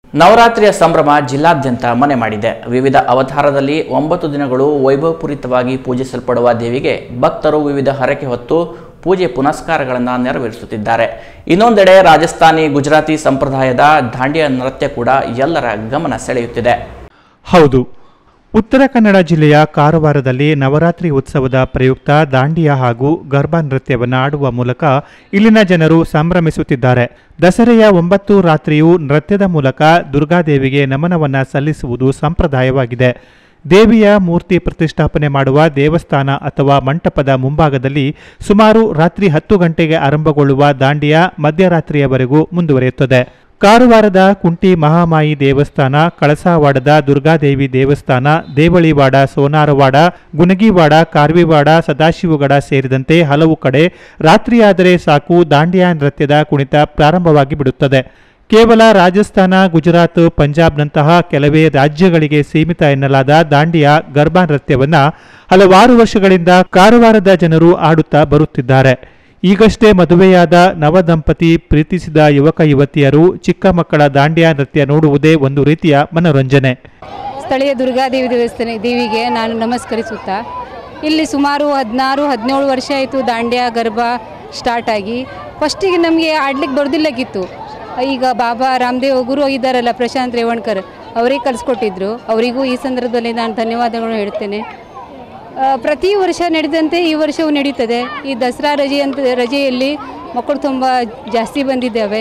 ನವರಾತ್ರಿಯ ಸಂಭ್ರಮ ಜಿಲ್ಲಾದ್ಯಂತ ಮನೆ ಮಾಡಿದೆ ವಿವಿಧ ಅವತಾರದಲ್ಲಿ ಒಂಬತ್ತು ದಿನಗಳು ವೈಭವಪೂರಿತವಾಗಿ ಪೂಜಿಸಲ್ಪಡುವ ದೇವಿಗೆ ಭಕ್ತರು ವಿವಿಧ ಹರಕೆ ಹೊತ್ತು ಪೂಜೆ ಪುನಸ್ಕಾರಗಳನ್ನು ನೆರವೇರಿಸುತ್ತಿದ್ದಾರೆ ಇನ್ನೊಂದೆಡೆ ರಾಜಸ್ಥಾನಿ ಗುಜರಾತಿ ಸಂಪ್ರದಾಯದ ದಾಂಡಿಯ ನೃತ್ಯ ಕೂಡ ಎಲ್ಲರ ಗಮನ ಸೆಳೆಯುತ್ತಿದೆ ಹೌದು ಉತ್ತರ ಕನ್ನಡ ಜಿಲ್ಲೆಯ ಕಾರವಾರದಲ್ಲಿ ನವರಾತ್ರಿ ಉತ್ಸವದ ಪ್ರಯುಕ್ತ ದಾಂಡಿಯಾ ಹಾಗೂ ಗರ್ಭಾ ನೃತ್ಯವನ್ನು ಆಡುವ ಮೂಲಕ ಇಲ್ಲಿನ ಜನರು ಸಂಭ್ರಮಿಸುತ್ತಿದ್ದಾರೆ ದಸರೆಯ ಒಂಬತ್ತು ರಾತ್ರಿಯೂ ನೃತ್ಯದ ಮೂಲಕ ದುರ್ಗಾದೇವಿಗೆ ನಮನವನ್ನ ಸಲ್ಲಿಸುವುದು ಸಂಪ್ರದಾಯವಾಗಿದೆ ದೇವಿಯ ಮೂರ್ತಿ ಪ್ರತಿಷ್ಠಾಪನೆ ಮಾಡುವ ದೇವಸ್ಥಾನ ಅಥವಾ ಮಂಟಪದ ಮುಂಭಾಗದಲ್ಲಿ ಸುಮಾರು ರಾತ್ರಿ ಹತ್ತು ಗಂಟೆಗೆ ಆರಂಭಗೊಳ್ಳುವ ದಾಂಡಿಯಾ ಮಧ್ಯರಾತ್ರಿಯವರೆಗೂ ಮುಂದುವರಿಯುತ್ತದೆ ಕಾರವಾರದ ಕುಂಟಿ ಮಹಾಮಾಯಿ ದೇವಸ್ಥಾನ ಕಳಸಾವಾಡದ ದುರ್ಗಾದೇವಿ ದೇವಸ್ಥಾನ ದೇವಳಿವಾಡ ಸೋನಾರವಾಡ ಗುನಗಿವಾಡ ಕಾರ್ವಿವಾಡ ಸದಾಶಿವಗಡ ಸೇರಿದಂತೆ ಹಲವು ಕಡೆ ರಾತ್ರಿಯಾದರೆ ಸಾಕು ದಾಂಡಿಯಾ ನೃತ್ಯದ ಕುಣಿತ ಪ್ರಾರಂಭವಾಗಿ ಬಿಡುತ್ತದೆ ಕೇವಲ ರಾಜಸ್ಥಾನ ಗುಜರಾತ್ ಪಂಜಾಬ್ನಂತಹ ಕೆಲವೇ ರಾಜ್ಯಗಳಿಗೆ ಸೀಮಿತ ಎನ್ನಲಾದ ದಾಂಡಿಯಾ ಗರ್ಭಾ ನೃತ್ಯವನ್ನ ಹಲವಾರು ವರ್ಷಗಳಿಂದ ಕಾರವಾರದ ಜನರು ಆಡುತ್ತಾ ಬರುತ್ತಿದ್ದಾರೆ ಈಗಷ್ಟೇ ಮದುವೆಯಾದ ನವದಂಪತಿ ಪ್ರೀತಿಸಿದ ಯುವಕ ಯುವತಿಯರು ಚಿಕ್ಕ ಮಕ್ಕಳ ದಾಂಡಿಯಾ ನೃತ್ಯ ನೋಡುವುದೇ ಒಂದು ರೀತಿಯ ಮನೋರಂಜನೆ ಸ್ಥಳೀಯ ದುರ್ಗಾದೇವಿ ದೇವಸ್ಥಾನ ದೇವಿಗೆ ನಾನು ನಮಸ್ಕರಿಸುತ್ತಾ ಇಲ್ಲಿ ಸುಮಾರು ಹದಿನಾರು ಹದಿನೇಳು ವರ್ಷ ಆಯಿತು ದಾಂಡ್ಯ ಗರ್ಭ ಸ್ಟಾರ್ಟ್ ಆಗಿ ಫಸ್ಟಿಗೆ ನಮಗೆ ಆಡ್ಲಿಕ್ಕೆ ಬರೋದಿಲ್ಲಕ್ಕಿತ್ತು ಈಗ ಬಾಬಾ ರಾಮದೇವ್ ಗುರು ಇದ್ದಾರಲ್ಲ ಪ್ರಶಾಂತ್ ರೇವಣ್ಕರ್ ಅವರಿಗೆ ಕಲಿಸ್ಕೊಟ್ಟಿದ್ರು ಅವರಿಗೂ ಈ ಸಂದರ್ಭದಲ್ಲಿ ನಾನು ಧನ್ಯವಾದಗಳನ್ನು ಹೇಳ್ತೇನೆ ಆ, ಪ್ರತಿ ವರ್ಷ ನಡೆದಂತೆ ಈ ವರ್ಷವೂ ನಡೀತದೆ ಈ ದಸರಾ ರಜೆ ಅಂತ ರಜೆಯಲ್ಲಿ ಮಕ್ಕಳು ತುಂಬ ಜಾಸ್ತಿ ಬಂದಿದ್ದಾವೆ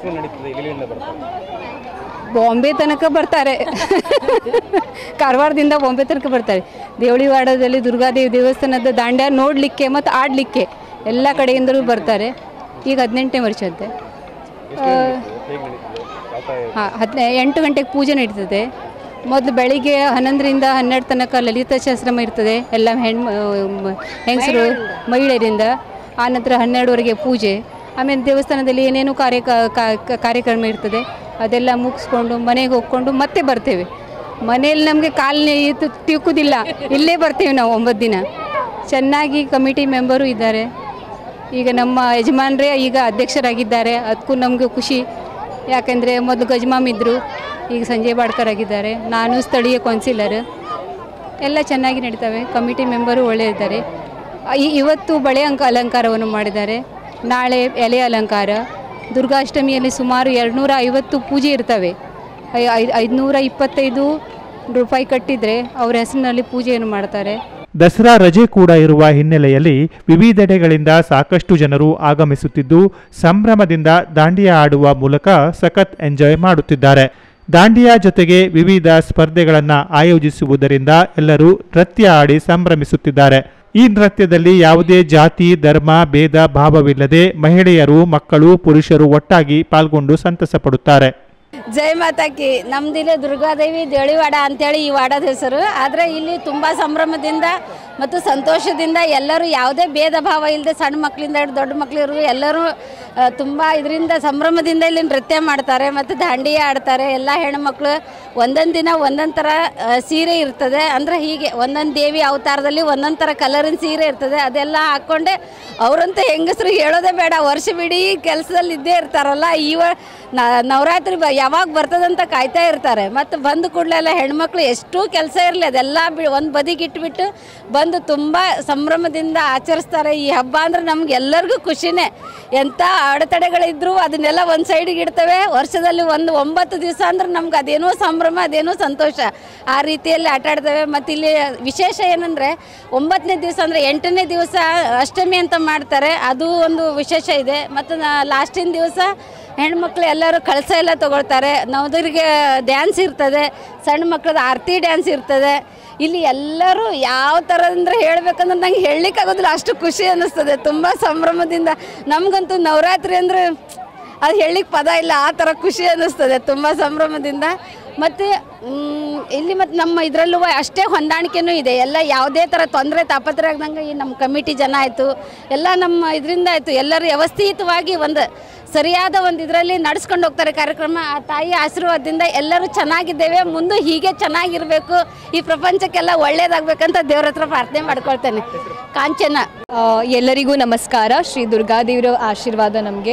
ಬಾಂಬೆ ತನಕ ಬರ್ತಾರೆ ಕಾರವಾರದಿಂದ ಬಾಂಬೆ ತನಕ ಬರ್ತಾರೆ ದೇವಳಿವಾಡದಲ್ಲಿ ದುರ್ಗಾದೇವಿ ದೇವಸ್ಥಾನದ ದಾಂಡ್ಯ ನೋಡಲಿಕ್ಕೆ ಮತ್ತು ಆಡಲಿಕ್ಕೆ ಎಲ್ಲ ಕಡೆಯಿಂದಲೂ ಬರ್ತಾರೆ ಈಗ ಹದಿನೆಂಟನೇ ವರ್ಷದ್ದೆ ಹಾಂ ಹದಿನ ಎಂಟು ಗಂಟೆಗೆ ಪೂಜೆ ನಡೀತದೆ ಮೊದಲು ಬೆಳಿಗ್ಗೆ ಹನ್ನೊಂದರಿಂದ ಹನ್ನೆರಡು ತನಕ ಲಲಿತ ಶಾಸ್ತ್ರಮ ಇರ್ತದೆ ಎಲ್ಲ ಹೆಣ್ಣು ಹೆಂಗಸರು ಮಹಿಳೆಯರಿಂದ ಆನಂತರ ಹನ್ನೆರಡುವರೆಗೆ ಪೂಜೆ ಆಮೇಲೆ ದೇವಸ್ಥಾನದಲ್ಲಿ ಏನೇನು ಕಾರ್ಯ ಕಾರ್ಯಕ್ರಮ ಇರ್ತದೆ ಅದೆಲ್ಲ ಮುಗಿಸ್ಕೊಂಡು ಮನೆಗೆ ಹೋಗ್ಕೊಂಡು ಮತ್ತೆ ಬರ್ತೇವೆ ಮನೆಯಲ್ಲಿ ನಮಗೆ ಕಾಲು ಇದು ತಿಕ್ಕುದಿಲ್ಲ ಇಲ್ಲೇ ಬರ್ತೇವೆ ನಾವು ಒಂಬತ್ತು ದಿನ ಚೆನ್ನಾಗಿ ಕಮಿಟಿ ಮೆಂಬರು ಇದ್ದಾರೆ ಈಗ ನಮ್ಮ ಯಜಮಾನರೇ ಈಗ ಅಧ್ಯಕ್ಷರಾಗಿದ್ದಾರೆ ಅದಕ್ಕೂ ನಮಗೆ ಖುಷಿ ಯಾಕೆಂದರೆ ಮೊದಲು ಗಜಮಾಮ್ ಇದ್ದರು ಈಗ ಸಂಜಯ್ ಬಾಡ್ಕರ್ ಆಗಿದ್ದಾರೆ ನಾನು ಸ್ಥಳೀಯ ಕೌನ್ಸಿಲರ್ ಎಲ್ಲ ಚೆನ್ನಾಗಿ ನಡೀತವೆ ಕಮಿಟಿ ಮೆಂಬರು ಒಳ್ಳೆಯಿದ್ದಾರೆ ಇ- ಇವತ್ತು ಬಳೆ ಅಂಕ ಅಲಂಕಾರವನ್ನು ಮಾಡಿದ್ದಾರೆ ನಾಳೆ ಎಲೆ ಅಲಂಕಾರ ದುರ್ಗಾಷ್ಟಮಿಯಲ್ಲಿ ಸುಮಾರು ಎರಡುನೂರ ಐವತ್ತು ಪೂಜೆ ಇರ್ತವೆ ಐ- ಐ- ಐದುನೂರ ಇಪ್ಪತ್ತೈದು ರೂಪಾಯಿ ಕಟ್ಟಿದರೆ ಅವರ ಹೆಸರಿನಲ್ಲಿ ಪೂಜೆಯನ್ನು ಮಾಡ್ತಾರೆ ದಸರಾ ರಜೆ ಕೂಡ ಇರುವ ಹಿನ್ನೆಲೆಯಲ್ಲಿ ವಿವಿಧೆಡೆಗಳಿಂದ ಸಾಕಷ್ಟು ಜನರು ಆಗಮಿಸುತ್ತಿದ್ದು ಸಂಭ್ರಮದಿಂದ ದಾಂಡಿಯಾ ಆಡುವ ಮೂಲಕ ಸಖತ್ ಎಂಜಾಯ್ ಮಾಡುತ್ತಿದ್ದಾರೆ ದಾಂಡಿಯಾ ಜೊತೆಗೆ ವಿವಿಧ ಸ್ಪರ್ಧೆಗಳನ್ನು ಆಯೋಜಿಸುವುದರಿಂದ ಎಲ್ಲರೂ ನೃತ್ಯ ಆಡಿ ಸಂಭ್ರಮಿಸುತ್ತಿದ್ದಾರೆ ಈ ನೃತ್ಯದಲ್ಲಿ ಯಾವುದೇ ಜಾತಿ ಧರ್ಮ ಭೇದ ಭಾವವಿಲ್ಲದೆ ಮಹಿಳೆಯರು ಮಕ್ಕಳು ಪುರುಷರು ಒಟ್ಟಾಗಿ ಪಾಲ್ಗೊಂಡು ಸಂತಸ ಪಡುತ್ತಾರೆ ಜೈ ಮಾತಾಕಿ ನಮ್ದಿಲ್ಲಿ ದುರ್ಗಾದೇವಿ ದೇಳಿವಾಡ ಅಂತೇಳಿ ಈ ವಾಡದ ಹೆಸರು ಆದರೆ ಇಲ್ಲಿ ತುಂಬ ಸಂಭ್ರಮದಿಂದ ಮತ್ತು ಸಂತೋಷದಿಂದ ಎಲ್ಲರೂ ಯಾವುದೇ ಭೇದ ಭಾವ ಇಲ್ಲದೆ ಸಣ್ಣ ಮಕ್ಕಳಿಂದ ಹಿಡಿದು ದೊಡ್ಡ ಮಕ್ಕಳಿಗೂ ಎಲ್ಲರೂ ಆ, ತುಂಬ ಇದರಿಂದ ಸಂಭ್ರಮದಿಂದ ಇಲ್ಲಿ ನೃತ್ಯ ಮಾಡ್ತಾರೆ ಮತ್ತು ದಾಂಡಿಯ ಆಡ್ತಾರೆ ಎಲ್ಲ ಹೆಣ್ಮಕ್ಳು ಒಂದೊಂದು ದಿನ ಒಂದೊಂದು ಥರ ಆ, ಸೀರೆ ಇರ್ತದೆ ಅಂದರೆ ಹೀಗೆ ಒಂದೊಂದು ದೇವಿ ಅವತಾರದಲ್ಲಿ ಒಂದೊಂದು ಥರ ಕಲರಿನ ಸೀರೆ ಇರ್ತದೆ ಅದೆಲ್ಲ ಹಾಕ್ಕೊಂಡೆ ಅವರಂತೂ ಹೆಂಗಸರು ಹೇಳೋದೇ ಬೇಡ ವರ್ಷವಿಡೀ ಕೆಲಸದಲ್ಲಿ ಇದ್ದೇ ಇರ್ತಾರಲ್ಲ ಇವ ನ- ನವರಾತ್ರಿ ಬ ಯಾವಾಗ ಬರ್ತದಂತ ಕಾಯ್ತಾ ಇರ್ತಾರೆ ಮತ್ತು ಬಂದು ಕೂಡಲೇ ಎಲ್ಲ ಹೆಣ್ಮಕ್ಳು ಎಷ್ಟೂ ಕೆಲಸ ಇರಲಿ ಅದೆಲ್ಲ ಬಿ ಒಂದು ಬದಿಗೆ ಇಟ್ಬಿಟ್ಟು ಬಂದು ತುಂಬ ಸಂಭ್ರಮದಿಂದ ಆಚರಿಸ್ತಾರೆ ಈ ಹಬ್ಬ ಅಂದ್ರೆ ನಮ್ಗೆ ಎಲ್ಲರಿಗೂ ಖುಷಿನೇ ಎಂಥ ಅಡೆತಡೆಗಳಿದ್ರು ಅದನ್ನೆಲ್ಲ ಒಂದು ಸೈಡಿಗೆ ಇಡ್ತೇವೆ ವರ್ಷದಲ್ಲಿ ಒಂದು ಒಂಬತ್ತು ದಿವಸ ಅಂದ್ರೆ ನಮ್ಗೆ ಅದೇನೋ ಸಂಭ್ರಮ ಅದೇನೋ ಸಂತೋಷ ಆ ರೀತಿಯಲ್ಲಿ ಆಟ ಆಡ್ತೇವೆ ಮತ್ತು ಇಲ್ಲಿ ವಿಶೇಷ ಏನಂದರೆ ಒಂಬತ್ತನೇ ದಿವಸ ಅಂದರೆ ಎಂಟನೇ ದಿವಸ ಅಷ್ಟಮಿ ಅಂತ ಮಾಡ್ತಾರೆ ಅದು ಒಂದು ವಿಶೇಷ ಇದೆ ಮತ್ತು ಲಾಸ್ಟಿನ ದಿವಸ ಹೆಣ್ಮಕ್ಳು ಎಲ್ಲರೂ ಕಳಸ ಎಲ್ಲ ತಗೊಳ್ತಾರೆ ನವದರಿಗೆ ಡ್ಯಾನ್ಸ್ ಇರ್ತದೆ ಸಣ್ಣ ಮಕ್ಕಳದ ಆರತಿ ಡ್ಯಾನ್ಸ್ ಇರ್ತದೆ ಇಲ್ಲಿ ಎಲ್ಲರೂ ಯಾವ ಥರ ಅಂದರೆ ಹೇಳ್ಬೇಕಂದ್ರೆ ನಂಗೆ ಹೇಳಲಿಕ್ಕಾಗೋದಿಲ್ಲ ಅಷ್ಟು ಖುಷಿ ಅನ್ನಿಸ್ತದೆ ತುಂಬ ಸಂಭ್ರಮದಿಂದ ನಮಗಂತೂ ನವರಾತ್ರಿ ಅಂದರೆ ಅದು ಹೇಳಲಿಕ್ಕೆ ಪದ ಇಲ್ಲ ಆ ಥರ ಖುಷಿ ಅನ್ನಿಸ್ತದೆ ತುಂಬ ಸಂಭ್ರಮದಿಂದ ಮತ್ತು ಮ್, ಇಲ್ಲಿ ಮತ್ತು ನಮ್ಮ ಇದರಲ್ಲೂ ಅಷ್ಟೇ ಹೊಂದಾಣಿಕೆನೂ ಇದೆ ಎಲ್ಲ ಯಾವುದೇ ಥರ ತೊಂದರೆ ತಾಪತ್ರೆ ಆಗ್ದಂಗೆ ಈ ನಮ್ಮ ಕಮಿಟಿ ಜನ ಆಯಿತು ಎಲ್ಲ ನಮ್ಮ ಇದರಿಂದ ಆಯಿತು ಎಲ್ಲರೂ ವ್ಯವಸ್ಥಿತವಾಗಿ ಒಂದು ಸರಿಯಾದ ಒಂದು ಇದರಲ್ಲಿ ನಡೆಸ್ಕೊಂಡು ಹೋಗ್ತಾರೆ ಕಾರ್ಯಕ್ರಮ ಆ ತಾಯಿ ಆಶೀರ್ವಾದದಿಂದ ಎಲ್ಲರೂ ಚೆನ್ನಾಗಿದ್ದೇವೆ ಮುಂದೆ ಹೀಗೆ ಚೆನ್ನಾಗಿರಬೇಕು ಈ ಪ್ರಪಂಚಕ್ಕೆಲ್ಲ ಒಳ್ಳೇದಾಗಬೇಕಂತ ದೇವ್ರ ಹತ್ರ ಪ್ರಾರ್ಥನೆ ಮಾಡ್ಕೊಳ್ತೇನೆ ಕಾಂಚನ ಆ, ಎಲ್ಲರಿಗೂ ನಮಸ್ಕಾರ ಶ್ರೀ ದುರ್ಗಾದೇವಿರ ಆಶೀರ್ವಾದ ನಮಗೆ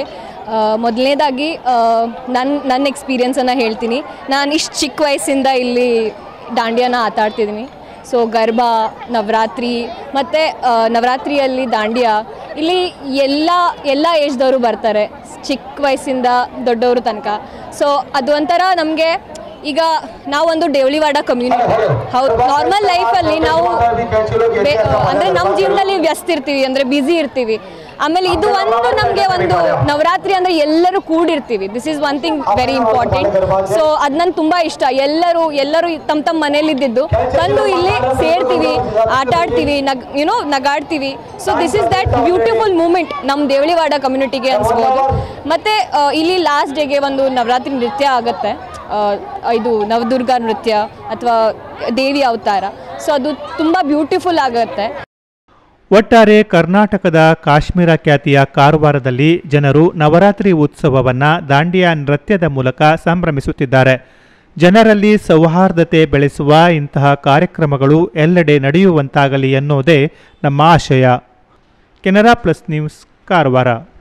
ಮೊದಲನೇದಾಗಿ ನನ್ನ ನನ್ನ ಎಕ್ಸ್ಪೀರಿಯನ್ಸನ್ನು ಹೇಳ್ತೀನಿ ನಾನು ಇಷ್ಟು ಚಿಕ್ಕ ವಯಸ್ಸಿಂದ ಇಲ್ಲಿ ದಾಂಡಿಯಾನ ಆಟ ಆಡ್ತಿದ್ದೀನಿ ಸೊ ಗರ್ಭ ನವರಾತ್ರಿ ಮತ್ತು ನವರಾತ್ರಿಯಲ್ಲಿ ದಾಂಡಿಯಾ ಇಲ್ಲಿ ಎಲ್ಲ ಎಲ್ಲ ಏಜ್ದವರು ಬರ್ತಾರೆ ಚಿಕ್ಕ ವಯಸ್ಸಿಂದ ದೊಡ್ಡವರು ತನಕ ಸೊ ಅದು ಒಂಥರ ನಮಗೆ ಈಗ ನಾವೊಂದು ದೇವಳಿವಾಡ ಕಮ್ಯುನಿಟಿ ಹೌದು ನಾರ್ಮಲ್ ಲೈಫಲ್ಲಿ ನಾವು ಬೇ ಅಂದರೆ ನಮ್ಮ ಜೀವನದಲ್ಲಿ ವ್ಯಸ್ತ ಇರ್ತೀವಿ ಅಂದರೆ ಬ್ಯುಸಿ ಇರ್ತೀವಿ ಆಮೇಲೆ ಇದು ಒಂದು ನಮಗೆ ಒಂದು ನವರಾತ್ರಿ ಅಂದರೆ ಎಲ್ಲರೂ ಕೂಡಿರ್ತೀವಿ this is one thing very important so ಅದು ನಂಗೆ ತುಂಬ ಇಷ್ಟ ಎಲ್ಲರೂ ಎಲ್ಲರೂ ತಮ್ಮ ತಮ್ಮ ಮನೇಲಿದ್ದಿದ್ದು ಬಂದು ಇಲ್ಲಿ ಸೇರ್ತೀವಿ ಆಟ ಆಡ್ತೀವಿ ನಗ್ ಯುನೋ ನಗಾಡ್ತೀವಿ so this is that beautiful moment ನಮ್ಮ ದೇವಳಿವಾಡ ಕಮ್ಯುನಿಟಿಗೆ ಅನ್ಸ್ಬೋದು ಮತ್ತು ಇಲ್ಲಿ ಲಾಸ್ಟ್ ಡೇಗೆ ಒಂದು ನವರಾತ್ರಿ ನೃತ್ಯ ಆಗುತ್ತೆ ಆ, ಇದು ನವದುರ್ಗಾ ನೃತ್ಯ ಅಥವಾ ದೇವಿ ಅವತಾರ ಸೊ ಅದು ತುಂಬ ಬ್ಯೂಟಿಫುಲ್ ಆಗುತ್ತೆ ಒಟ್ಟಾರೆ ಕರ್ನಾಟಕದ ಕಾಶ್ಮೀರ ಖ್ಯಾತಿಯ ಕಾರವಾರದಲ್ಲಿ ಜನರು ನವರಾತ್ರಿ ಉತ್ಸವವನ್ನ ದಾಂಡಿಯಾ ನೃತ್ಯದ ಮೂಲಕ ಸಂಭ್ರಮಿಸುತ್ತಿದ್ದಾರೆ ಜನರಲ್ಲಿ ಸೌಹಾರ್ದತೆ ಬೆಳೆಸುವ ಇಂತಹ ಕಾರ್ಯಕ್ರಮಗಳು ಎಲ್ಲೆಡೆ ನಡೆಯುವಂತಾಗಲಿ ಎನ್ನುವುದೇ ನಮ್ಮ ಆಶಯ ಕೆನರಾ ಪ್ಲಸ್ ನ್ಯೂಸ್ ಕಾರವಾರ